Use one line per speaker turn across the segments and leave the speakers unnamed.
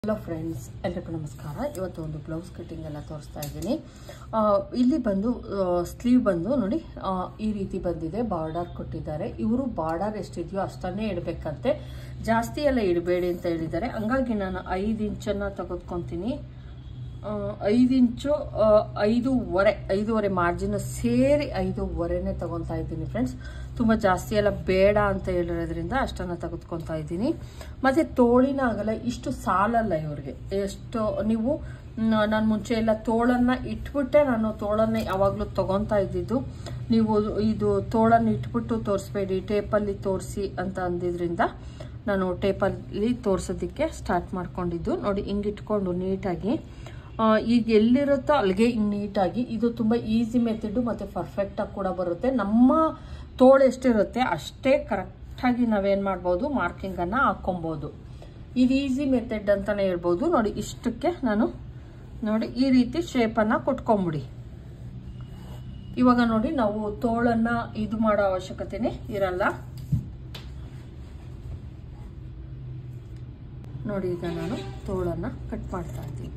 hello friends ಎಲ್ರಿಗೂ ನಮಸ್ಕಾರ ಇವತ್ತು ಒಂದು ಬ್ಲೌಸ್ ಕಟಿಂಗ್ ಎಲ್ಲ ತೋರಿಸ್ತಾ ಇದ್ದೀನಿ ಆ, ಇಲ್ಲಿ ಬಂದು ಸ್ಲೀವ್ ಬಂದು ನೋಡಿ ಆ, ಈ ರೀತಿ ಬಂದಿದೆ ಬಾರ್ಡರ್ ಕೊಟ್ಟಿದ್ದಾರೆ ಇವರು ಬಾರ್ಡರ್ ಎಷ್ಟಿದೆಯೋ ಅಷ್ಟನ್ನೇ ಇಡಬೇಕಂತೆ ಜಾಸ್ತಿ ಎಲ್ಲ ಇಡಬೇಡಿ ಅಂತ ಹೇಳಿದ್ದಾರೆ ಹಂಗಾಗಿ ನಾನು ಐದು ಇಂಚನ್ನು ತೆಗೆದುಕೊತೀನಿ ಆ, ಐದು ಇಂಚು ಆ, ಐದೂವರೆ ಐದೂವರೆ ಮಾರ್ಜಿನ್ ಸೇರಿ ಐದೂವರೆನೇ ತಗೊತಾ ಇದ್ದೀನಿ ಫ್ರೆಂಡ್ಸ್ ತುಂಬ ಜಾಸ್ತಿ ಎಲ್ಲ ಬೇಡ ಅಂತ ಹೇಳಿರೋದ್ರಿಂದ ಅಷ್ಟನ್ನು ತೆಗೆದುಕೊತಾ ಇದ್ದೀನಿ ಮತ್ತು ತೋಳಿನ ಆಗಲ್ಲ ಇಷ್ಟು ಸಾಲಲ್ಲ ಇವ್ರಿಗೆ ಎಷ್ಟು ನೀವು ನಾನು ಮುಂಚೆ ಎಲ್ಲ ತೋಳನ್ನು ಇಟ್ಬಿಟ್ಟೆ ನಾನು ತೋಳನ್ನು ಯಾವಾಗಲೂ ತಗೊತಾ ಇದ್ದಿದ್ದು ನೀವು ಇದು ತೋಳನ್ನು ಇಟ್ಬಿಟ್ಟು ತೋರಿಸ್ಬೇಡಿ ಟೇಪಲ್ಲಿ ತೋರಿಸಿ ಅಂತ ಅಂದಿದ್ರಿಂದ ನಾನು ಟೇಪಲ್ಲಿ ತೋರಿಸೋದಕ್ಕೆ ಸ್ಟಾರ್ಟ್ ಮಾಡ್ಕೊಂಡಿದ್ದು ನೋಡಿ ಹಿಂಗೆ ಇಟ್ಕೊಂಡು ನೀಟಾಗಿ ಆ, ಈಗ ಎಲ್ಲಿರುತ್ತೋ ಅಲ್ಲಿಗೆ ಹಿಂಗೆ ನೀಟಾಗಿ ಇದು ತುಂಬ ಈಸಿ ಮೆಥಡು ಮತ್ತು ಪರ್ಫೆಕ್ಟಾಗಿ ಕೂಡ ಬರುತ್ತೆ ನಮ್ಮ ತೋಳು ಎಷ್ಟಿರುತ್ತೆ ಅಷ್ಟೇ ಕರೆಕ್ಟಾಗಿ ನಾವೇನು ಮಾಡ್ಬೋದು ಮಾರ್ಕಿಂಗನ್ನು ಹಾಕ್ಕೊಬೋದು ಇದು ಈಸಿ ಮೆಥಡ್ ಅಂತಲೇ ಹೇಳ್ಬೋದು ನೋಡಿ ಇಷ್ಟಕ್ಕೆ ನಾನು ನೋಡಿ ಈ ರೀತಿ ಶೇಪನ್ನು ಕೊಟ್ಕೊಂಬಿಡಿ ಇವಾಗ ನೋಡಿ ನಾವು ತೋಳನ್ನು ಇದು ಮಾಡೋ ಅವಶ್ಯಕತೆನೇ ಇರಲ್ಲ ನೋಡಿ ಈಗ ನಾನು ತೋಳನ್ನು ಕಟ್ ಮಾಡ್ತಾ ಇದ್ದೀನಿ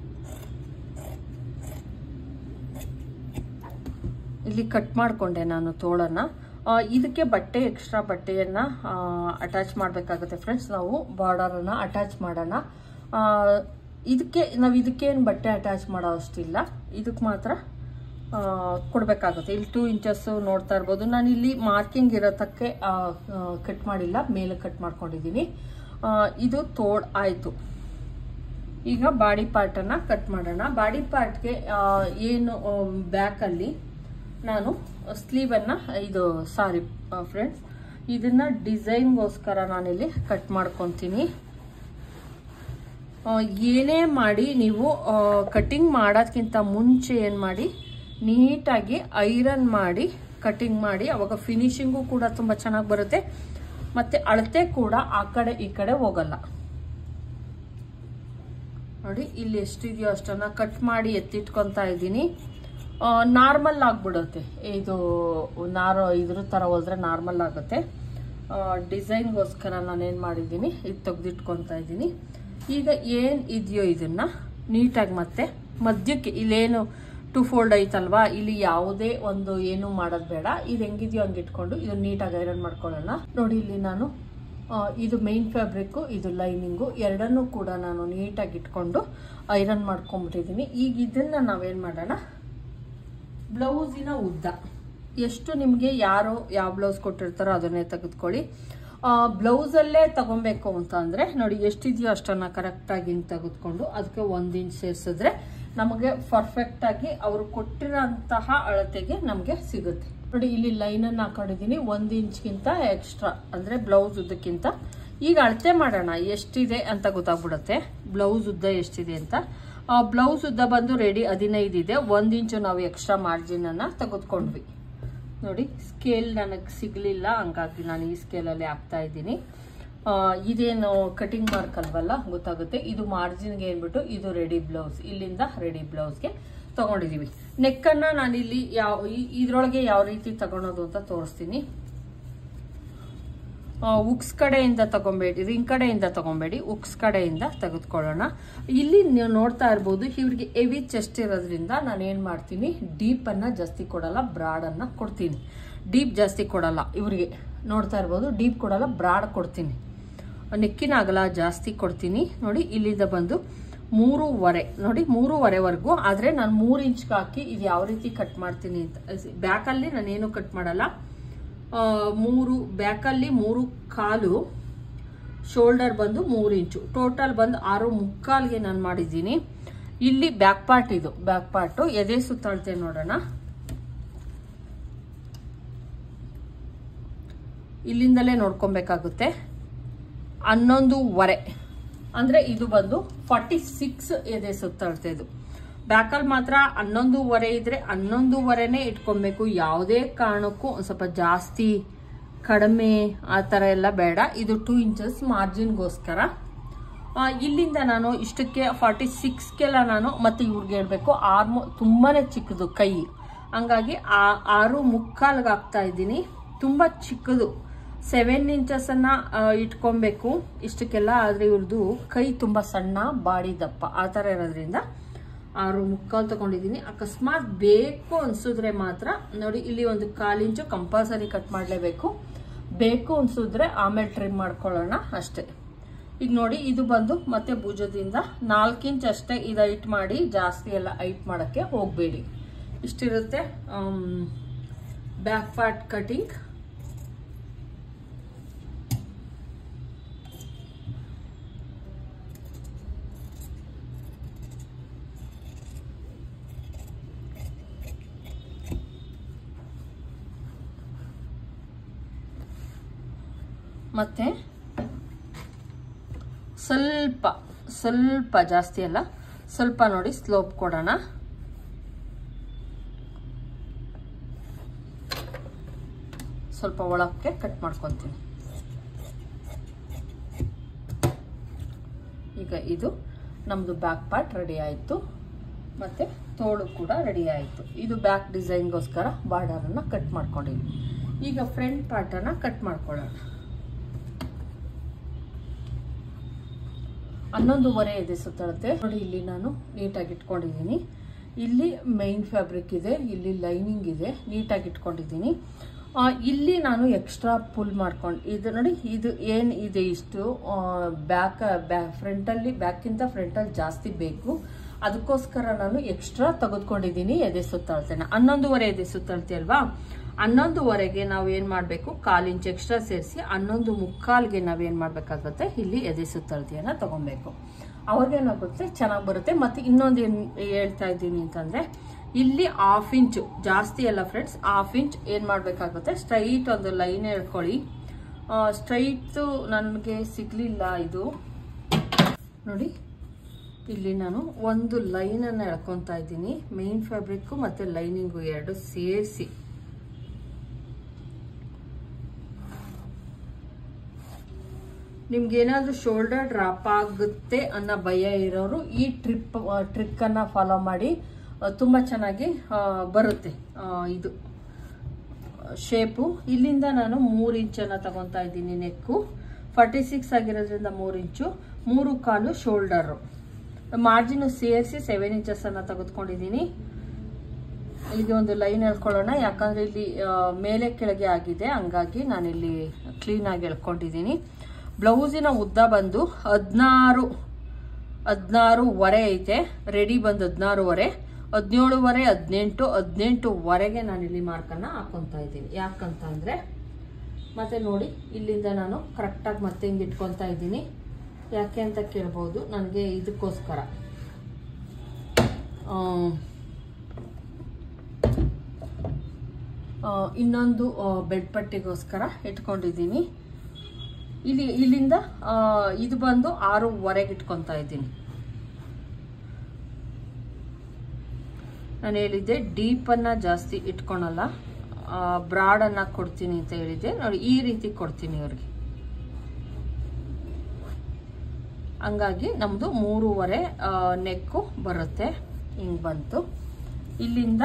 ಇಲ್ಲಿ ಕಟ್ ಮಾಡಿಕೊಂಡೆ ನಾನು ತೋಳನ್ನು ಆ, ಇದಕ್ಕೆ ಬಟ್ಟೆ ಎಕ್ಸ್ಟ್ರಾ ಬಟ್ಟೆಯನ್ನು ಅಟ್ಯಾಚ್ ಮಾಡಬೇಕಾಗುತ್ತೆ ಫ್ರೆಂಡ್ಸ್ ನಾವು ಬಾರ್ಡರನ್ನು ಅಟ್ಯಾಚ್ ಮಾಡೋಣ ಆ, ಇದಕ್ಕೆ ನಾವು ಇದಕ್ಕೇನು ಬಟ್ಟೆ ಅಟ್ಯಾಚ್ ಮಾಡೋ ಅಷ್ಟಿಲ್ಲ ಇದಕ್ಕೆ ಮಾತ್ರ ಆ, ಕೊಡಬೇಕಾಗುತ್ತೆ ಇಲ್ಲಿ ಟೂ ಇಂಚಸ್ಸು ನೋಡ್ತಾ ಇರ್ಬೋದು ನಾನು ಇಲ್ಲಿ ಮಾರ್ಕಿಂಗ್ ಇರೋತಕ್ಕೆ ಕಟ್ ಮಾಡಿಲ್ಲ ಮೇಲೆ ಕಟ್ ಮಾಡ್ಕೊಂಡಿದ್ದೀನಿ ಆ, ಇದು ತೋಡ್ ಆಯಿತು ಈಗ ಬಾಡಿ ಪಾರ್ಟನ್ನು ಕಟ್ ಮಾಡೋಣ ಬಾಡಿ ಪಾರ್ಟ್ಗೆ ಏನು ಬ್ಯಾಕಲ್ಲಿ ನಾನು ಸ್ಲೀವನ್ನು ಇದು ಸಾರಿ ಫ್ರೆಂಡ್ಸ್ ಇದನ್ನು ಡಿಸೈನ್ಗೋಸ್ಕರ ನಾನಿಲ್ಲಿ ಕಟ್ ಮಾಡ್ಕೊತೀನಿ ಆ, ಏನೇ ಮಾಡಿ ನೀವು ಕಟಿಂಗ್ ಮಾಡೋದ್ಕಿಂತ ಮುಂಚೆ ಏನು ಮಾಡಿ ನೀಟಾಗಿ ಐರನ್ ಮಾಡಿ ಕಟಿಂಗ್ ಮಾಡಿ ಅವಾಗ ಫಿನಿಶಿಂಗು ಕೂಡ ತುಂಬ ಚೆನ್ನಾಗಿ ಬರುತ್ತೆ ಮತ್ತು ಅಳತೆ ಕೂಡ ಆ ಕಡೆ ಈ ಕಡೆ ಹೋಗಲ್ಲ ನೋಡಿ ಇಲ್ಲಿ ಎಷ್ಟಿದೆಯೋ ಅಷ್ಟನ್ನ ಕಟ್ ಮಾಡಿ ಎತ್ತಿಟ್ಕೊತಾ ಇದ್ದೀನಿ ನಾರ್ಮಲ್ ಆಗ್ಬಿಡುತ್ತೆ ಇದು ನಾರು ಇದ್ರ ಥರ ಹೋದ್ರೆ ನಾರ್ಮಲ್ ಆಗುತ್ತೆ ಡಿಸೈನ್ಗೋಸ್ಕರ ನಾನೇನು ಮಾಡಿದ್ದೀನಿ ಇದು ತೆಗೆದಿಟ್ಕೊತಾ ಇದ್ದೀನಿ ಈಗ ಏನು ಇದೆಯೋ ಇದನ್ನು ನೀಟಾಗಿ ಮತ್ತೆ ಮಧ್ಯಕ್ಕೆ ಇಲ್ಲೇನು ಟು ಫೋಲ್ಡ್ ಐತಲ್ವಾ ಇಲ್ಲಿ ಯಾವುದೇ ಒಂದು ಏನು ಮಾಡೋದು ಬೇಡ ಇದು ಹೆಂಗಿದೆಯೋ ಹಂಗೆ ಇಟ್ಕೊಂಡು ಇದನ್ನ ನೀಟಾಗಿ ಐರನ್ ಮಾಡ್ಕೊಳ್ಳೋಣ ನೋಡಿ ಇಲ್ಲಿ ನಾನು ಆ, ಇದು ಮೇನ್ ಫ್ಯಾಬ್ರಿಕ್ಕು ಇದು ಲೈನಿಂಗು ಎರಡನ್ನೂ ಕೂಡ ನಾನು ನೀಟಾಗಿ ಇಟ್ಕೊಂಡು ಐರನ್ ಮಾಡ್ಕೊಂಬಿಟ್ಟಿದ್ದೀನಿ ಈಗ ಇದನ್ನು ನಾವೇನು ಮಾಡೋಣ ಬ್ಲೌಸಿನ ಉದ್ದ ಎಷ್ಟು ನಿಮಗೆ ಯಾರು ಯಾವ ಬ್ಲೌಸ್ ಕೊಟ್ಟಿರ್ತಾರೋ ಅದನ್ನೇ ತೆಗೆದುಕೊಳ್ಳಿ ಬ್ಲೌಸಲ್ಲೇ ತಗೊಬೇಕು ಅಂತ ಅಂದರೆ ನೋಡಿ ಎಷ್ಟಿದೆಯೋ ಅಷ್ಟನ್ನು ಕರೆಕ್ಟಾಗಿ ಹಿಂಗೆ ತೆಗೆದುಕೊಂಡು ಅದಕ್ಕೆ ಒಂದು ಇಂಚ್ ಸೇರಿಸಿದ್ರೆ ನಮಗೆ ಪರ್ಫೆಕ್ಟಾಗಿ ಅವರು ಕೊಟ್ಟಿರೋಂತಹ ಅಳತೆಗೆ ನಮಗೆ ಸಿಗುತ್ತೆ ನೋಡಿ ಇಲ್ಲಿ ಲೈನನ್ನು ಹಾಕೊಂಡಿದ್ದೀನಿ ಒಂದು ಇಂಚ್ಗಿಂತ ಎಕ್ಸ್ಟ್ರಾ ಅಂದರೆ ಬ್ಲೌಸ್ ಉದ್ದಕ್ಕಿಂತ ಈಗ ಅಳತೆ ಮಾಡೋಣ ಎಷ್ಟಿದೆ ಅಂತ ಗೊತ್ತಾಗ್ಬಿಡುತ್ತೆ ಬ್ಲೌಸ್ ಉದ್ದ ಎಷ್ಟಿದೆ ಅಂತ ಬ್ಲೌಸ್ ಉದ್ದ ಬಂದು ರೆಡಿ ಹದಿನೈದು ಇದೆ ಒಂದು ಇಂಚು ನಾವು ಎಕ್ಸ್ಟ್ರಾ ಮಾರ್ಜಿನನ್ನು ತೆಗೆದುಕೊಂಡ್ವಿ ನೋಡಿ ಸ್ಕೇಲ್ ನನಗೆ ಸಿಗಲಿಲ್ಲ ಹಂಗಾಗಿ ನಾನು ಈ ಸ್ಕೇಲಲ್ಲಿ ಹಾಕ್ತಾ ಇದ್ದೀನಿ ಆ, ಇದೇನು ಕಟಿಂಗ್ ಮಾರ್ಕ್ ಅಲ್ವಲ್ಲ ಗೊತ್ತಾಗುತ್ತೆ ಇದು ಮಾರ್ಜಿನ್ಗೆ ಏನ್ಬಿಟ್ಟು ಇದು ರೆಡಿ ಬ್ಲೌಸ್ ಇಲ್ಲಿಂದ ರೆಡಿ ಬ್ಲೌಸ್ಗೆ ತಗೊಂಡಿದ್ದೀವಿ ನೆಕ್ಕನ್ನು ನಾನಿಲ್ಲಿ ಯಾವ ಈ- ಇದ್ರೊಳಗೆ ಯಾವ ರೀತಿ ತಗೊಳೋದು ಅಂತ ತೋರಿಸ್ತೀನಿ ಉಕ್ಸ್ ಕಡೆಯಿಂದ ತಗೊಬೇಡಿ ರಿಂಗ್ ಕಡೆಯಿಂದ ತಗೊಬೇಡಿ ಉಕ್ಸ್ ಕಡೆಯಿಂದ ತೆಗೆದುಕೊಳ್ಳೋಣ ಇಲ್ಲಿ ನೀವು ನೋಡ್ತಾ ಇರ್ಬೋದು ಇವ್ರಿಗೆ ಹೆವಿ ಚೆಸ್ಟ್ ಇರೋದ್ರಿಂದ ನಾನು ಏನು ಮಾಡ್ತೀನಿ ಡೀಪನ್ನು ಜಾಸ್ತಿ ಕೊಡಲ್ಲ ಬ್ರಾಡನ್ನು ಕೊಡ್ತೀನಿ ಡೀಪ್ ಜಾಸ್ತಿ ಕೊಡಲ್ಲ ಇವರಿಗೆ ನೋಡ್ತಾ ಇರ್ಬೋದು ಡೀಪ್ ಕೊಡಲ್ಲ ಬ್ರಾಡ್ ಕೊಡ್ತೀನಿ ನೆಕ್ಕಿನ ಅಗಲ ಜಾಸ್ತಿ ಕೊಡ್ತೀನಿ ನೋಡಿ ಇಲ್ಲಿಂದ ಬಂದು ಮೂರುವರೆ ನೋಡಿ ಮೂರುವರೆವರೆಗೂ ಆದರೆ ನಾನು ಮೂರು ಇಂಚ್ಗೆ ಹಾಕಿ ಇದು ಯಾವ ರೀತಿ ಕಟ್ ಮಾಡ್ತೀನಿ ಅಂತ ಬ್ಯಾಕಲ್ಲಿ ನಾನೇನು ಕಟ್ ಮಾಡಲ್ಲ ಆ, ಮೂರು ಬ್ಯಾಕಲ್ಲಿ ಮೂರು ಕಾಲು ಶೋಲ್ಡರ್ ಬಂದು ಮೂರು ಇಂಚು ಟೋಟಲ್ ಬಂದು ಆರು ಮುಕ್ಕಾಲ್ಗೆ ನಾನು ಮಾಡಿದ್ದೀನಿ ಇಲ್ಲಿ ಬ್ಯಾಕ್ ಪಾರ್ಟ್ ಇದು ಬ್ಯಾಕ್ ಪಾರ್ಟು ಎದೆ ಸುತ್ತಳತೆ ನೋಡೋಣ ಇಲ್ಲಿಂದಲೇ ನೋಡ್ಕೊಬೇಕಾಗುತ್ತೆ ಹನ್ನೊಂದೂವರೆ ಅಂದರೆ ಇದು ಬಂದು ಫಾರ್ಟಿ ಸಿಕ್ಸ್ ಎದೆ ಸುತ್ತಳತೆ ಇದು ಬ್ಯಾಕಲ್ಲಿ ಮಾತ್ರ ಹನ್ನೊಂದೂವರೆ ಇದ್ರೆ ಹನ್ನೊಂದೂವರೆನೇ ಇಟ್ಕೊಬೇಕು ಯಾವುದೇ ಕಾರಣಕ್ಕೂ ಒಂದು ಸ್ವಲ್ಪ ಜಾಸ್ತಿ ಕಡಿಮೆ ಆ ಥರ ಎಲ್ಲ ಬೇಡ ಇದು ಟೂ ಇಂಚಸ್ ಮಾರ್ಜಿನ್ಗೋಸ್ಕರ ಆ, ಇಲ್ಲಿಂದ ನಾನು ಇಷ್ಟಕ್ಕೆ ಫಾರ್ಟಿ ಸಿಕ್ಸ್ಗೆಲ್ಲ ನಾನು ಮತ್ತೆ ಇವ್ರಿಗೆ ಹೇಳ್ಬೇಕು ಆರ್ಮು ತುಂಬಾ ಚಿಕ್ಕದು ಕೈ ಹಂಗಾಗಿ ಆ ಆರು ಮುಕ್ಕಾಲ್ಗೆ ಹಾಕ್ತಾ ಇದ್ದೀನಿ ತುಂಬ ಚಿಕ್ಕದು ಸೆವೆನ್ ಇಂಚಸನ್ನು ಇಟ್ಕೊಬೇಕು ಇಷ್ಟಕ್ಕೆಲ್ಲ ಆದರೆ ಇವ್ರದ್ದು ಕೈ ತುಂಬ ಸಣ್ಣ ಬಾಡಿ ದಪ್ಪ ಆ ಥರ ಇರೋದ್ರಿಂದ ಆರು ಮುಕ್ಕಾಲು ತಗೊಂಡಿದ್ದೀನಿ ಅಕಸ್ಮಾತ್ ಬೇಕು ಅನ್ಸಿದ್ರೆ ಮಾತ್ರ ನೋಡಿ ಇಲ್ಲಿ ಒಂದು ಕಾಲು ಇಂಚು ಕಂಪಲ್ಸರಿ ಕಟ್ ಮಾಡಲೇಬೇಕು ಬೇಕು ಅನ್ಸಿದ್ರೆ ಆಮೇಲೆ ಟ್ರಿಮ್ ಮಾಡ್ಕೊಳ್ಳೋಣ ಅಷ್ಟೇ ಈಗ ನೋಡಿ ಇದು ಬಂದು ಮತ್ತೆ ಭುಜದಿಂದ ನಾಲ್ಕು ಇಂಚ್ ಅಷ್ಟೇ ಇದು ಹೈಟ್ ಮಾಡಿ ಜಾಸ್ತಿ ಎಲ್ಲ ಹೈಟ್ ಮಾಡೋಕ್ಕೆ ಹೋಗಬೇಡಿ ಇಷ್ಟಿರುತ್ತೆ ಬ್ಯಾಕ್ ಪಾರ್ಟ್ ಕಟಿಂಗ್ ಮತ್ತೆ ಸ್ವಲ್ಪ ಸ್ವಲ್ಪ ಜಾಸ್ತಿ ಅಲ್ಲ ಸ್ವಲ್ಪ ನೋಡಿ ಸ್ಲೋಪ್ ಕೊಡೋಣ ಸ್ವಲ್ಪ ಒಳಕ್ಕೆ ಕಟ್ ಮಾಡ್ಕೊತೀನಿ ಈಗ ಇದು ನಮ್ಮದು ಬ್ಯಾಕ್ ಪಾರ್ಟ್ ರೆಡಿ ಆಯಿತು ಮತ್ತು ತೋಳು ಕೂಡ ರೆಡಿ ಆಯಿತು ಇದು ಬ್ಯಾಕ್ ಡಿಸೈನ್ಗೋಸ್ಕರ ಬಾರ್ಡರನ್ನು ಕಟ್ ಮಾಡ್ಕೊಂಡಿದ್ವಿ ಈಗ ಫ್ರಂಟ್ ಪಾರ್ಟನ್ನು ಕಟ್ ಮಾಡ್ಕೊಳ್ಳೋಣ ಹನ್ನೊಂದುವರೆ ಇದೆ ಸುತ್ತಳತೆ ನೋಡಿ ಇಲ್ಲಿ ನಾನು ನೀಟಾಗಿ ಇಟ್ಕೊಂಡಿದ್ದೀನಿ ಇಲ್ಲಿ ಮೈನ್ ಫ್ಯಾಬ್ರಿಕ್ ಇದೆ ಇಲ್ಲಿ ಲೈನಿಂಗ್ ಇದೆ ನೀಟಾಗಿ ಇಟ್ಕೊಂಡಿದ್ದೀನಿ ಆ, ಇಲ್ಲಿ ನಾನು ಎಕ್ಸ್ಟ್ರಾ ಪುಲ್ ಮಾಡ್ಕೊಂಡು ಇದು ನೋಡಿ ಇದು ಏನು ಇದೆ ಇಷ್ಟು ಬ್ಯಾಕ್ ಬ್ಯಾ ಫ್ರಂಟಲ್ಲಿ ಬ್ಯಾಕಿಂತ ಫ್ರಂಟಲ್ಲಿ ಜಾಸ್ತಿ ಬೇಕು ಅದಕ್ಕೋಸ್ಕರ ನಾನು ಎಕ್ಸ್ಟ್ರಾ ತೆಗೆದುಕೊಂಡಿದ್ದೀನಿ ಎದೆ ಸುತ್ತಳತೆನ ಹನ್ನೊಂದುವರೆ ಎದೆ ಸುತ್ತಳತೆ ಅಲ್ವಾ ಹನ್ನೊಂದುವರೆಗೆ ನಾವು ಏನು ಮಾಡಬೇಕು ಕಾಲು ಇಂಚ್ ಎಕ್ಸ್ಟ್ರಾ ಸೇರಿಸಿ ಹನ್ನೊಂದು ಮುಕ್ಕಾಲ್ಗೆ ನಾವೇನು ಮಾಡಬೇಕಾಗುತ್ತೆ ಇಲ್ಲಿ ಎದೆ ಸುತ್ತಳತೆಯನ್ನು ತಗೊಬೇಕು ಅವಾಗೇನಾಗುತ್ತೆ ಚೆನ್ನಾಗಿ ಬರುತ್ತೆ ಮತ್ತು ಇನ್ನೊಂದು ಏನು ಹೇಳ್ತಾ ಇದ್ದೀನಿ ಅಂತಂದರೆ ಇಲ್ಲಿ ಹಾಫ್ ಇಂಚು ಜಾಸ್ತಿ ಅಲ್ಲ ಫ್ರೆಂಡ್ಸ್ ಹಾಫ್ ಇಂಚ್ ಏನು ಮಾಡಬೇಕಾಗುತ್ತೆ ಸ್ಟ್ರೈಟ್ ಒಂದು ಲೈನ್ ಹೇಳ್ಕೊಳ್ಳಿ ಸ್ಟ್ರೈಟು ನನಗೆ ಸಿಗಲಿಲ್ಲ ಇದು ನೋಡಿ ಇಲ್ಲಿ ನಾನು ಒಂದು ಲೈನನ್ನು ಎಳ್ಕೊತಾ ಇದ್ದೀನಿ ಮೇನ್ ಫ್ಯಾಬ್ರಿಕ್ಕು ಮತ್ತು ಲೈನಿಂಗು ಎರಡು ಸೇರಿಸಿ ನಿಮ್ಗೇನಾದ್ರೂ ಶೋಲ್ಡರ್ ಡ್ರಾಪ್ ಆಗುತ್ತೆ ಅನ್ನೋ ಭಯ ಇರೋರು ಈ ಟ್ರಿಪ್ ಟ್ರಿಕ್ಕನ್ನು ಫಾಲೋ ಮಾಡಿ ಆ, ತುಂಬ ಚೆನ್ನಾಗಿ ಆ, ಬರುತ್ತೆ ಆ, ಇದು ಶೇಪು ಇಲ್ಲಿಂದ ನಾನು ಮೂರು ಇಂಚನ್ನು ತಗೊತಾ ಇದ್ದೀನಿ ನೆಕ್ಕು ಫಾರ್ಟಿ ಸಿಕ್ಸ್ ಆಗಿರೋದ್ರಿಂದ ಮೂರು ಇಂಚು ಮೂರು ಕಾಲು ಶೋಲ್ಡರು ಮಾರ್ಜಿನ್ ಸೇರಿಸಿ ಸೆವೆನ್ ಇಂಚಸ್ಸನ್ನು ತೆಗೆದುಕೊಂಡಿದ್ದೀನಿ ಇಲ್ಲಿಗೆ ಒಂದು ಲೈನ್ ಎಳ್ಕೊಳ್ಳೋಣ ಯಾಕಂದ್ರೆ ಇಲ್ಲಿ ಆ, ಮೇಲೆ ಕೆಳಗೆ ಆಗಿದೆ ಹಂಗಾಗಿ ನಾನಿಲ್ಲಿ ಕ್ಲೀನಾಗಿ ಎಳ್ಕೊಂಡಿದ್ದೀನಿ ಬ್ಲೌಸಿನ ಉದ್ದ ಬಂದು ಹದಿನಾರು ಹದಿನಾರುವರೆ ಐತೆ ರೆಡಿ ಬಂದು ಹದಿನಾರುವರೆ ಹದಿನೇಳುವರೆ ಹದಿನೆಂಟು ಹದಿನೆಂಟುವರೆಗೆ ನಾನಿಲ್ಲಿ ಮಾರ್ಕನ್ನು ಹಾಕೊತಾ ಇದ್ದೀನಿ ಯಾಕಂತ ಅಂದರೆ ಮತ್ತೆ ನೋಡಿ ಇಲ್ಲಿಂದ ನಾನು ಕರೆಕ್ಟಾಗಿ ಮತ್ತೆ ಹಿಂಗೆ ಇಟ್ಕೊತಾ ಇದ್ದೀನಿ ಯಾಕೆ ಅಂತ ಕೇಳ್ಬೋದು ನನಗೆ ಇದಕ್ಕೋಸ್ಕರ ಆ, ಆ, ಇನ್ನೊಂದು ಆ, ಬೆಡ್ ಪಟ್ಟಿಗೋಸ್ಕರ ಇಟ್ಕೊಂಡಿದ್ದೀನಿ ಇಲ್ಲಿ ಇಲ್ಲಿಂದ ಆ, ಇದು ಬಂದು ಆರೂವರೆಗೆ ಇಟ್ಕೊತಾ ಇದ್ದೀನಿ ನಾನು ಹೇಳಿದ್ದೆ ಡೀಪನ್ನು ಜಾಸ್ತಿ ಇಟ್ಕೊಳಲ್ಲ ಬ್ರಾಡನ್ನು ಕೊಡ್ತೀನಿ ಅಂತ ಹೇಳಿದ್ದೆ ನೋಡಿ ಈ ರೀತಿ ಕೊಡ್ತೀನಿ ಅವ್ರಿಗೆ ಹಂಗಾಗಿ ನಮ್ಮದು ಮೂರುವರೆ ನೆಕ್ಕು ಬರುತ್ತೆ ಹಿಂಗೆ ಬಂತು ಇಲ್ಲಿಂದ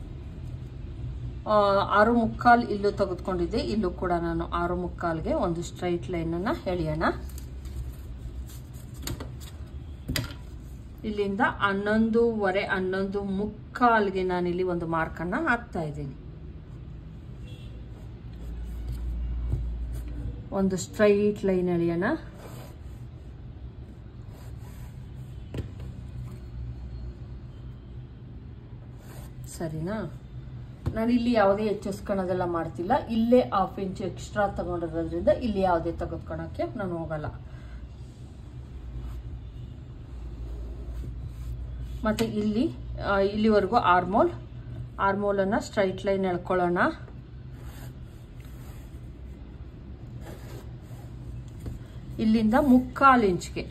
ಆ, ಆರು ಮುಕ್ಕಾಲು ಇಲ್ಲೂ ತೆಗೆದುಕೊಂಡಿದ್ದೆ ಇಲ್ಲೂ ಕೂಡ ನಾನು ಆರು ಮುಕ್ಕಾಲ್ಗೆ ಒಂದು ಸ್ಟ್ರೈಟ್ ಲೈನನ್ನು ಎಳೆಯೋಣ ಇಲ್ಲಿಂದ ಹನ್ನೊಂದೂವರೆ ಹನ್ನೊಂದು ಮುಕ್ಕಾಲ್ಗೆ ನಾನಿಲ್ಲಿ ಒಂದು ಮಾರ್ಕನ್ನು ಹಾಕ್ತಾ ಇದ್ದೀನಿ ಒಂದು ಸ್ಟ್ರೈಟ್ ಲೈನ್ ಎಳೆಯೋಣ ಸರಿನಾ ನಾನು ಇಲ್ಲಿ ಯಾವುದೇ ಹೆಚ್ಚಿಸ್ಕೊಳೋದೆಲ್ಲ ಮಾಡ್ತಿಲ್ಲ ಇಲ್ಲೇ ಹಾಫ್ ಇಂಚ್ ಎಕ್ಸ್ಟ್ರಾ ತಗೊಂಡಿರೋದ್ರಿಂದ ಇಲ್ಲಿ ಯಾವುದೇ ತೆಗೆದುಕೊಳಕ್ಕೆ ನಾನು ಹೋಗಲ್ಲ ಮತ್ತೆ ಇಲ್ಲಿ ಆ, ಇಲ್ಲಿವರೆಗೂ ಆರ್ಮೋಲ್ ಆರ್ಮೋಲನ್ನು ಸ್ಟ್ರೈಟ್ ಲೈನ್ ಎಳ್ಕೊಳ್ಳೋಣ ಇಲ್ಲಿಂದ ಮುಕ್ಕಾಲು ಇಂಚ್ಗೆ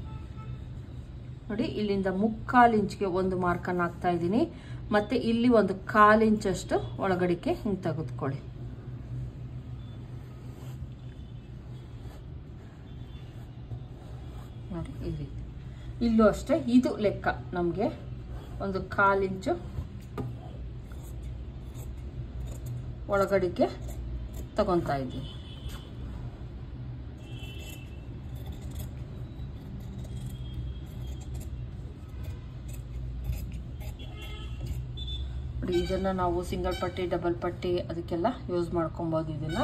ನೋಡಿ ಇಲ್ಲಿಂದ ಮುಕ್ಕಾಲು ಇಂಚ್ಗೆ ಒಂದು ಮಾರ್ಕನ್ನು ಹಾಕ್ತಾ ಇದ್ದೀನಿ ಮತ್ತೆ ಇಲ್ಲಿ ಒಂದು ಕಾಲು ಇಂಚಷ್ಟು ಒಳಗಡಿಕೆ ಹಿಂಗೆ ತೆಗೆದುಕೊಳ್ಳಿ ನೋಡಿ ಈ ರೀತಿ ಇಲ್ಲೂ ಅಷ್ಟೇ ಇದು ಲೆಕ್ಕ ನಮಗೆ ಒಂದು ಕಾಲು ಇಂಚು ಒಳಗಡಿಕೆ ತಗೊತಾ ಇದ್ದೀನಿ ನೋಡಿ ಇದನ್ನು ನಾವು ಸಿಂಗಲ್ ಪಟ್ಟಿ ಡಬಲ್ ಪಟ್ಟಿ ಅದಕ್ಕೆಲ್ಲ ಯೂಸ್ ಮಾಡ್ಕೊಬೋದು ಇದನ್ನು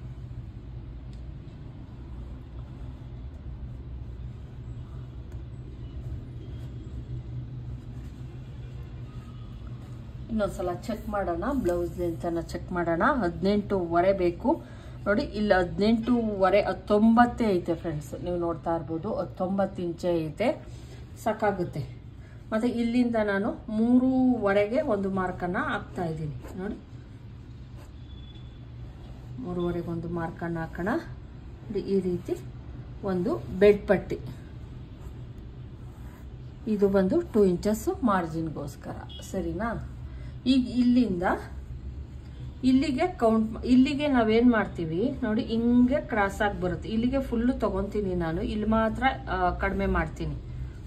ಇನ್ನೊಂದ್ಸಲ ಚೆಕ್ ಮಾಡೋಣ ಬ್ಲೌಸ್ ಲೆಂತನ್ನು ಚೆಕ್ ಮಾಡೋಣ ಹದಿನೆಂಟೂವರೆ ಬೇಕು ನೋಡಿ ಇಲ್ಲಿ ಹದಿನೆಂಟೂವರೆ ಹತ್ತೊಂಬತ್ತೇ ಐತೆ ಫ್ರೆಂಡ್ಸ್ ನೀವು ನೋಡ್ತಾ ಇರ್ಬೋದು ಹತ್ತೊಂಬತ್ತು ಇಂಚೆ ಐತೆ ಸಾಕಾಗುತ್ತೆ ಮತ್ತು ಇಲ್ಲಿಂದ ನಾನು ಮೂರುವರೆಗೆ ಒಂದು ಮಾರ್ಕನ್ನು ಹಾಕ್ತಾ ಇದ್ದೀನಿ ನೋಡಿ ಮೂರುವರೆಗೆ ಒಂದು ಮಾರ್ಕನ್ನು ಹಾಕೋಣ ನೋಡಿ ಈ ರೀತಿ ಒಂದು ಬೆಡ್ ಪಟ್ಟಿ ಇದು ಬಂದು ಟೂ ಇಂಚಸ್ಸು ಮಾರ್ಜಿನ್ಗೋಸ್ಕರ ಸರಿನಾ ಈಗ ಇಲ್ಲಿಂದ ಇಲ್ಲಿಗೆ ಕೌಂಟ್ ಇಲ್ಲಿಗೆ ನಾವೇನು ಮಾಡ್ತೀವಿ ನೋಡಿ ಹಿಂಗೆ ಕ್ರಾಸ್ ಆಗಿ ಬರುತ್ತೆ ಇಲ್ಲಿಗೆ ಫುಲ್ಲು ತಗೊತೀನಿ ನಾನು ಇಲ್ಲಿ ಮಾತ್ರ ಕಡಿಮೆ ಮಾಡ್ತೀನಿ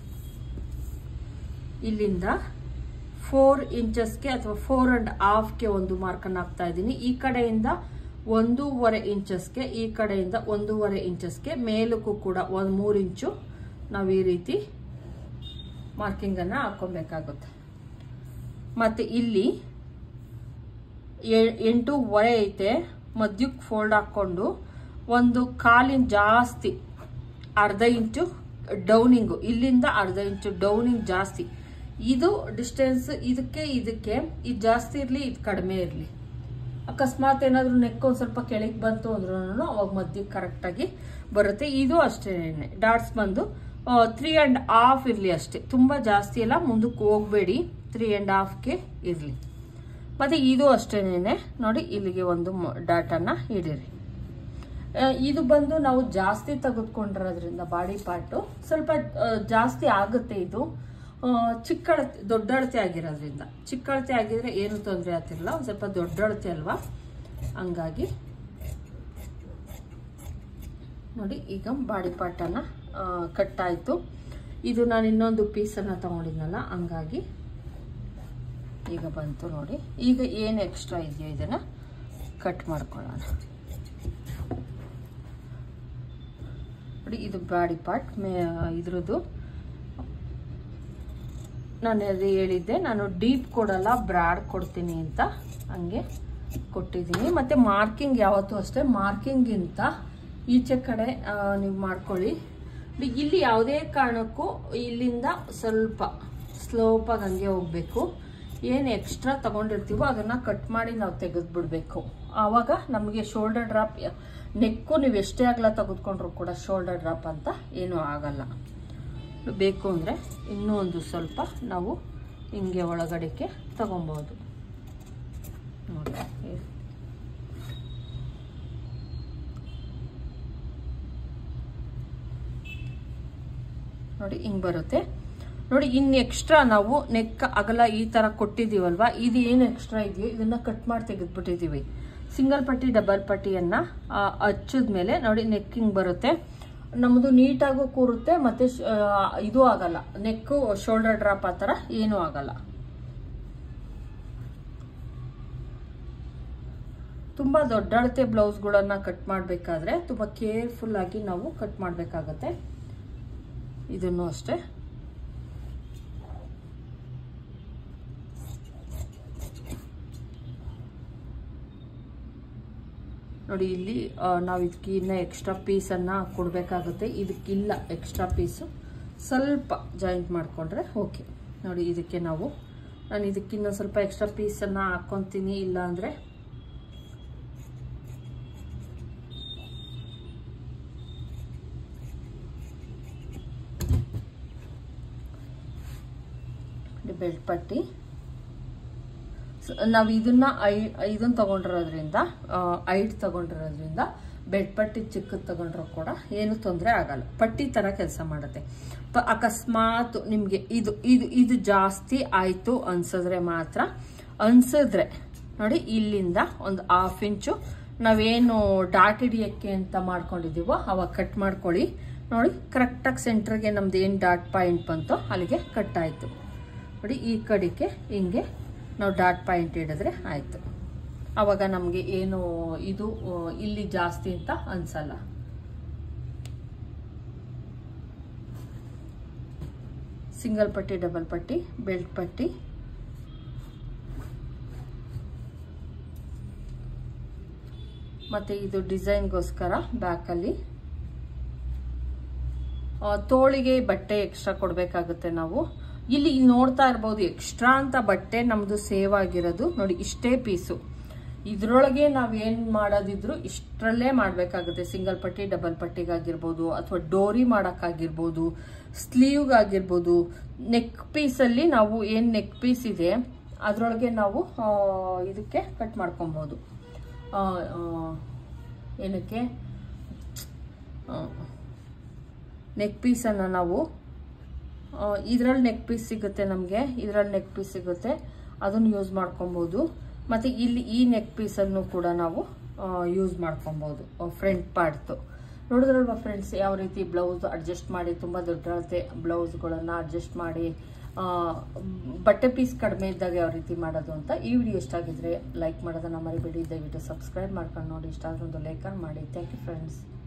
ಇಲ್ಲಿಂದ ಫೋರ್ ಇಂಚಸ್ಗೆ ಅಥವಾ ಫೋರ್ ಅಂಡ್ ಹಾಫ್ಗೆ ಒಂದು ಮಾರ್ಕನ್ನು ಹಾಕ್ತಾ ಇದ್ದೀನಿ ಈ ಕಡೆಯಿಂದ ಒಂದೂವರೆ ಇಂಚಸ್ಗೆ ಈ ಕಡೆಯಿಂದ ಒಂದೂವರೆ ಇಂಚಸ್ಗೆ ಮೇಲಕ್ಕೂ ಕೂಡ ಒಂದು ಮೂರು ಇಂಚು ನಾವು ಈ ರೀತಿ ಮಾರ್ಕಿಂಗನ್ನು ಹಾಕೊಬೇಕಾಗುತ್ತೆ ಮತ್ತು ಇಲ್ಲಿ ಎಂಟೂವರೆ ಐತೆ ಮಧ್ಯಕ್ಕೆ ಫೋಲ್ಡ್ ಹಾಕ್ಕೊಂಡು ಒಂದು ಕಾಲಿನ ಜಾಸ್ತಿ ಅರ್ಧ ಇಂಚು ಡೌನಿಂಗು ಇಲ್ಲಿಂದ ಅರ್ಧ ಇಂಚು ಡೌನಿಂಗ್ ಜಾಸ್ತಿ ಇದು ಡಿಸ್ಟೆನ್ಸ್ ಇದಕ್ಕೆ ಇದಕ್ಕೆ ಇದು ಜಾಸ್ತಿ ಇರಲಿ ಇದು ಕಡಿಮೆ ಇರಲಿ ಅಕಸ್ಮಾತ್ ಏನಾದರೂ ನೆಕ್ ಒಂದು ಸ್ವಲ್ಪ ಕೆಳಗೆ ಬಂತು ಅಂದ್ರೂ ಅವಾಗ ಮಧ್ಯಕ್ಕೆ ಕರೆಕ್ಟಾಗಿ ಬರುತ್ತೆ ಇದು ಅಷ್ಟೇ ಡಾಟ್ಸ್ ಬಂದು ತ್ರೀ ಆ್ಯಂಡ್ ಹಾಫ್ ಇರಲಿ ಅಷ್ಟೇ ತುಂಬ ಜಾಸ್ತಿ ಎಲ್ಲ ಮುಂದಕ್ಕೆ ಹೋಗಬೇಡಿ ತ್ರೀ ಆ್ಯಂಡ್ ಹಾಫ್ಗೆ ಇರಲಿ ಮತ್ತು ಇದು ಅಷ್ಟೇನೆ ನೋಡಿ ಇಲ್ಲಿಗೆ ಒಂದು ಡಾಟನ್ನು ಇಡಿರಿ ಇದು ಬಂದು ನಾವು ಜಾಸ್ತಿ ತೆಗೆದುಕೊಂಡಿರೋದ್ರಿಂದ ಬಾಡಿ ಪಾರ್ಟು ಸ್ವಲ್ಪ ಜಾಸ್ತಿ ಆಗುತ್ತೆ ಇದು ಚಿಕ್ಕಳತೆ ದೊಡ್ಡಳತೆ ಆಗಿರೋದ್ರಿಂದ ಚಿಕ್ಕಳತೆ ಆಗಿದ್ರೆ ಏನು ತೊಂದರೆ ಆಗ್ತಿರಲ್ಲ ಒಂದು ಸ್ವಲ್ಪ ದೊಡ್ಡಳತೆ ಅಲ್ವಾ ಹಂಗಾಗಿ ನೋಡಿ ಈಗ ಬಾಡಿ ಪಾರ್ಟನ್ನು ಕಟ್ಟಾಯಿತು ಇದು ನಾನು ಇನ್ನೊಂದು ಪೀಸನ್ನು ತಗೊಂಡಿದ್ನಲ್ಲ ಹಂಗಾಗಿ ಈಗ ಬಂತು ನೋಡಿ ಈಗ ಏನು ಎಕ್ಸ್ಟ್ರಾ ಇದೆಯೋ ಇದನ್ನು ಕಟ್ ಮಾಡ್ಕೊಳ್ಳೋಣ ನೋಡಿ ಇದು ಬಾಡಿ ಪಾರ್ಟ್ ಮೇ ಇದ್ರದ್ದು ನಾನು ಅದು ಹೇಳಿದ್ದೆ ನಾನು ಡೀಪ್ ಕೊಡಲ್ಲ ಬ್ರಾಡ್ ಕೊಡ್ತೀನಿ ಅಂತ ಹಂಗೆ ಕೊಟ್ಟಿದ್ದೀನಿ ಮತ್ತು ಮಾರ್ಕಿಂಗ್ ಯಾವತ್ತೂ ಅಷ್ಟೇ ಮಾರ್ಕಿಂಗಿಂತ ಈಚೆ ಕಡೆ ನೀವು ಮಾಡ್ಕೊಳ್ಳಿ ಇಲ್ಲಿ ಯಾವುದೇ ಕಾರಣಕ್ಕೂ ಇಲ್ಲಿಂದ ಸ್ವಲ್ಪ ಸ್ಲೋಪಾಗಿ ಹಂಗೆ ಹೋಗಬೇಕು ಏನು ಎಕ್ಸ್ಟ್ರಾ ತೊಗೊಂಡಿರ್ತೀವೋ ಅದನ್ನು ಕಟ್ ಮಾಡಿ ನಾವು ತೆಗೆದುಬಿಡ್ಬೇಕು ಆವಾಗ ನಮಗೆ ಶೋಲ್ಡರ್ ಡ್ರಾಪ್ ನೆಕ್ಕು ನೀವು ಎಷ್ಟೇ ಆಗಲ್ಲ ತೆಗೆದುಕೊಂಡ್ರು ಕೂಡ ಶೋಲ್ಡರ್ ಡ್ರಾಪ್ ಅಂತ ಏನೂ ಆಗಲ್ಲ ಬೇಕು ಅಂದರೆ ಇನ್ನೂ ಒಂದು ಸ್ವಲ್ಪ ನಾವು ಹಿಂಗೆ ಒಳಗಡೆಗೆ ತಗೊಬೋದು ನೋಡಿ ನೋಡಿ ಹಿಂಗೆ ಬರುತ್ತೆ ನೋಡಿ ಇನ್ನು ಎಕ್ಸ್ಟ್ರಾ ನಾವು ನೆಕ್ ಅಗಲ ಈ ಥರ ಕೊಟ್ಟಿದ್ದೀವಲ್ವಾ ಇದು ಏನು ಎಕ್ಸ್ಟ್ರಾ ಇದೆಯೋ ಇದನ್ನು ಕಟ್ ಮಾಡಿ ತೆಗೆದುಬಿಟ್ಟಿದ್ದೀವಿ ಸಿಂಗಲ್ ಪಟ್ಟಿ ಡಬಲ್ ಪಟ್ಟಿಯನ್ನು ಹಚ್ಚಿದ ಮೇಲೆ ನೋಡಿ ನೆಕ್ ಹಿಂಗೆ ಬರುತ್ತೆ ನಮ್ಮದು ನೀಟಾಗೂ ಕೂರುತ್ತೆ ಮತ್ತು ಇದು ಆಗಲ್ಲ ನೆಕ್ಕು ಶೋಲ್ಡರ್ ಡ್ರಾಪ್ ಆ ಥರ ಏನೂ ಆಗಲ್ಲ ತುಂಬ ದೊಡ್ಡ ಅಳತೆ ಬ್ಲೌಸ್ಗಳನ್ನು ಕಟ್ ಮಾಡಬೇಕಾದ್ರೆ ತುಂಬ ಕೇರ್ಫುಲ್ಲಾಗಿ ನಾವು ಕಟ್ ಮಾಡಬೇಕಾಗತ್ತೆ ಇದನ್ನು ಅಷ್ಟೇ ನೋಡಿ ಇಲ್ಲಿ ನಾವು ಇದಕ್ಕೆ ಇನ್ನೂ ಎಕ್ಸ್ಟ್ರಾ ಪೀಸನ್ನು ಕೊಡಬೇಕಾಗುತ್ತೆ ಇದಕ್ಕಿಲ್ಲ ಎಕ್ಸ್ಟ್ರಾ ಪೀಸು ಸ್ವಲ್ಪ ಜಾಯಿಂಟ್ ಮಾಡಿಕೊಂಡ್ರೆ ಓಕೆ ನೋಡಿ ಇದಕ್ಕೆ ನಾವು ನಾನು ಇದಕ್ಕಿನ್ನ ಸ್ವಲ್ಪ ಎಕ್ಸ್ಟ್ರಾ ಪೀಸನ್ನು ಹಾಕ್ಕೊತೀನಿ ಇಲ್ಲ ಅಂದರೆ ಬೆಲ್ಟ್ ಪಟ್ಟಿ ನಾವು ಇದನ್ನ ಐ ಇದನ್ನ ತಗೊಂಡಿರೋದ್ರಿಂದ ಐಟ್ ತಗೊಂಡಿರೋದ್ರಿಂದ ಬೆಡ್ ಪಟ್ಟಿ ಚಿಕ್ಕದು ತಗೊಂಡ್ರು ಕೂಡ ಏನು ತೊಂದರೆ ಆಗಲ್ಲ ಪಟ್ಟಿ ಥರ ಕೆಲಸ ಮಾಡುತ್ತೆ ಪ ಅಕಸ್ಮಾತ್ ನಿಮಗೆ ಇದು ಇದು ಇದು ಜಾಸ್ತಿ ಆಯಿತು ಅನ್ಸಿದ್ರೆ ಮಾತ್ರ ಅನ್ಸಿದ್ರೆ ನೋಡಿ ಇಲ್ಲಿಂದ ಒಂದು ಹಾಫ್ ಇಂಚು ನಾವೇನು ಡಾಟ್ ಹಿಡಿಯೋಕ್ಕೆ ಅಂತ ಮಾಡ್ಕೊಂಡಿದ್ದೀವೋ ಅವಾಗ ಕಟ್ ಮಾಡ್ಕೊಳ್ಳಿ ನೋಡಿ ಕರೆಕ್ಟಾಗಿ ಸೆಂಟ್ರಿಗೆ ನಮ್ದು ಏನು ಡಾಟ್ ಪಾಯಿಂಟ್ ಬಂತೋ ಅಲ್ಲಿಗೆ ಕಟ್ ಆಯಿತು ನೋಡಿ ಈ ಕಡೆಗೆ ಹಿಂಗೆ ನಾವು ಡಾಟ್ ಪಾಯಿಂಟ್ ಹಿಡಿದ್ರೆ ಆಯಿತು ಆವಾಗ ನಮಗೆ ಏನು ಇದು ಇಲ್ಲಿ ಜಾಸ್ತಿ ಅಂತ ಅನ್ಸಲ್ಲ ಸಿಂಗಲ್ ಪಟ್ಟಿ ಡಬಲ್ ಪಟ್ಟಿ ಬೆಲ್ಟ್ ಪಟ್ಟಿ ಮತ್ತು ಇದು ಡಿಸೈನ್ಗೋಸ್ಕರ ಬ್ಯಾಕಲ್ಲಿ ಆ, ತೋಳಿಗೆ ಬಟ್ಟೆ ಎಕ್ಸ್ಟ್ರಾ ಕೊಡಬೇಕಾಗುತ್ತೆ ನಾವು ಇಲ್ಲಿ ನೋಡ್ತಾ ಇರ್ಬೋದು ಎಕ್ಸ್ಟ್ರಾ ಅಂತ ಬಟ್ಟೆ ನಮ್ಮದು ಸೇವ್ ಆಗಿರೋದು ನೋಡಿ ಇಷ್ಟೇ ಪೀಸು ಇದರೊಳಗೆ ನಾವೇನು ಮಾಡೋದಿದ್ರು ಇಷ್ಟರಲ್ಲೇ ಮಾಡಬೇಕಾಗುತ್ತೆ ಸಿಂಗಲ್ ಪಟ್ಟಿ ಡಬಲ್ ಪಟ್ಟಿಗಾಗಿರ್ಬೋದು ಅಥವಾ ಡೋರಿ ಮಾಡೋಕ್ಕಾಗಿರ್ಬೋದು ಸ್ಲೀವ್ಗಾಗಿರ್ಬೋದು ನೆಕ್ ಪೀಸಲ್ಲಿ ನಾವು ಏನು ನೆಕ್ ಪೀಸ್ ಇದೆ ಅದರೊಳಗೆ ನಾವು ಆ, ಇದಕ್ಕೆ ಕಟ್ ಮಾಡ್ಕೊಬೋದು ಆ, ಆ, ಏನಕ್ಕೆ ನೆಕ್ ಪೀಸನ್ನು ನಾವು ಇದರಲ್ಲಿ ನೆಕ್ ಪೀಸ್ ಸಿಗುತ್ತೆ ನಮಗೆ ಇದರಲ್ಲಿ ನೆಕ್ ಪೀಸ್ ಸಿಗುತ್ತೆ ಅದನ್ನು ಯೂಸ್ ಮಾಡ್ಕೊಬೋದು ಮತ್ತು ಇಲ್ಲಿ ಈ ನೆಕ್ ಪೀಸನ್ನು ಕೂಡ ನಾವು ಯೂಸ್ ಮಾಡ್ಕೊಬೋದು ಫ್ರಂಟ್ ಪಾರ್ಟ್ದು ನೋಡಿದ್ರಲ್ವಾ ಫ್ರೆಂಡ್ಸ್ ಯಾವ ರೀತಿ ಬ್ಲೌಸ್ ಅಡ್ಜಸ್ಟ್ ಮಾಡಿ ತುಂಬ ದೊಡ್ಡ ಅಳತೆ ಬ್ಲೌಸ್ಗಳನ್ನು ಅಡ್ಜಸ್ಟ್ ಮಾಡಿ ಆ, ಬಟ್ಟೆ ಪೀಸ್ ಕಡಿಮೆ ಇದ್ದಾಗ ಯಾವ ರೀತಿ ಮಾಡೋದು ಅಂತ ಈ ವಿಡಿಯೋ ಇಷ್ಟ ಆಗಿದ್ರೆ ಲೈಕ್ ಮಾಡೋದನ್ನ ಮರಿಬೇಡಿ ದಯವಿಟ್ಟು ಸಬ್ಸ್ಕ್ರೈಬ್ ಮಾಡ್ಕೊಂಡು ನೋಡಿ ಇಷ್ಟ ಆದ್ರೆ ಒಂದು ಲೈಕನ್ ಮಾಡಿ ಥ್ಯಾಂಕ್ ಯು ಫ್ರೆಂಡ್ಸ್